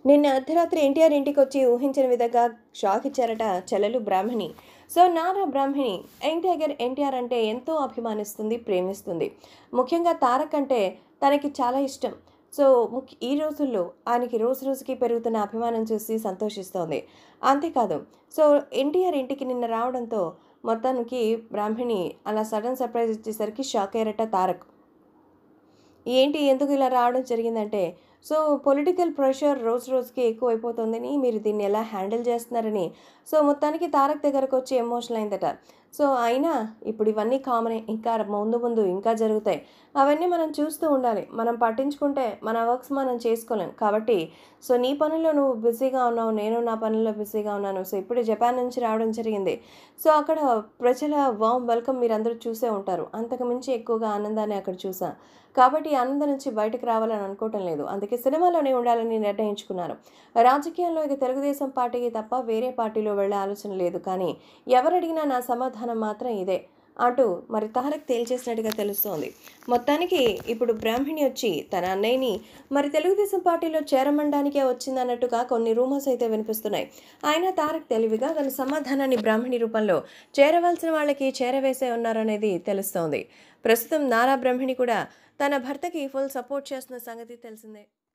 నిన్న అర్ధరాత్రి ఎన్టీఆర్ ఇంటికి వచ్చి ఊహించిన విధంగా షాక్ ఇచ్చారట చెల్లెలు Brahmani so Nara Brahmani young tiger NTR అంటే ఎంతో అభిమానిస్తుంది ప్రేమిస్తుంది ముఖ్యంగా తారక్ అంటే తనకి చాలా ఇష్టం సో ముఖ్య ఈ రోజుల్లో ఆయనకి రోజు రోజుకి పెరుగుతున్న అభిమానం చూసి సంతోషిస్తోంది అంతేకాదు సో ఎన్టీఆర్ ఇంటికి నిన్న రావడంతో మొత్తానికి బ్రాహ్మణి అలా సడన్ సర్ప్రైజ్ ఇచ్చేసరికి షాక్ అయ్యారట తారక్ ఏంటి ఎందుకు ఇలా రావడం జరిగిందంటే సో పొలిటికల్ ప్రెషర్ రోజు రోజుకి ఎక్కువైపోతుందని మీరు దీన్ని ఎలా హ్యాండిల్ చేస్తున్నారని సో మొత్తానికి తారక్ దగ్గరకు వచ్చి ఎమోషనల్ అయిందట సో అయినా ఇప్పుడు ఇవన్నీ కామనే ఇంకా ముందు ముందు ఇంకా జరుగుతాయి అవన్నీ మనం చూస్తూ ఉండాలి మనం పట్టించుకుంటే మన వర్క్స్ మనం చేసుకోలేం కాబట్టి సో నీ పనుల్లో నువ్వు బిజీగా ఉన్నావు నేను నా పనుల్లో బిజీగా ఉన్నాను సో ఇప్పుడే జపాన్ నుంచి రావడం జరిగింది సో అక్కడ ప్రజల వామ్ వెల్కమ్ మీరు అందరూ చూసే ఉంటారు అంతకు మించి ఎక్కువగా ఆనందాన్ని అక్కడ చూసా కాబట్టి ఈ ఆనందం నుంచి బయటకు రావాలని అనుకోవటం లేదు అందుకే సినిమాలోనే ఉండాలని నిర్ణయించుకున్నాను రాజకీయాల్లో ఇక తెలుగుదేశం పార్టీకి తప్ప వేరే పార్టీలో వెళ్ళే ఆలోచన లేదు కానీ ఎవరు అడిగినా నా సమాధానం మాత్రం ఇదే అంటూ మరి తారక్ తేల్చేసినట్టుగా తెలుస్తోంది మొత్తానికి ఇప్పుడు బ్రాహ్మణి వచ్చి తన అన్నయ్యని మరి తెలుగుదేశం పార్టీలో చేరమండానికే వచ్చిందన్నట్టుగా కొన్ని రూమర్స్ అయితే వినిపిస్తున్నాయి అయినా తారక్ తెలివిగా తన సమాధానాన్ని బ్రాహ్మణి రూపంలో చేరవలసిన వాళ్ళకి చేరవేసే ఉన్నారనేది తెలుస్తోంది ప్రస్తుతం నారా బ్రాహ్మణి కూడా తన భర్తకి ఫుల్ సపోర్ట్ చేస్తున్న సంగతి తెలిసిందే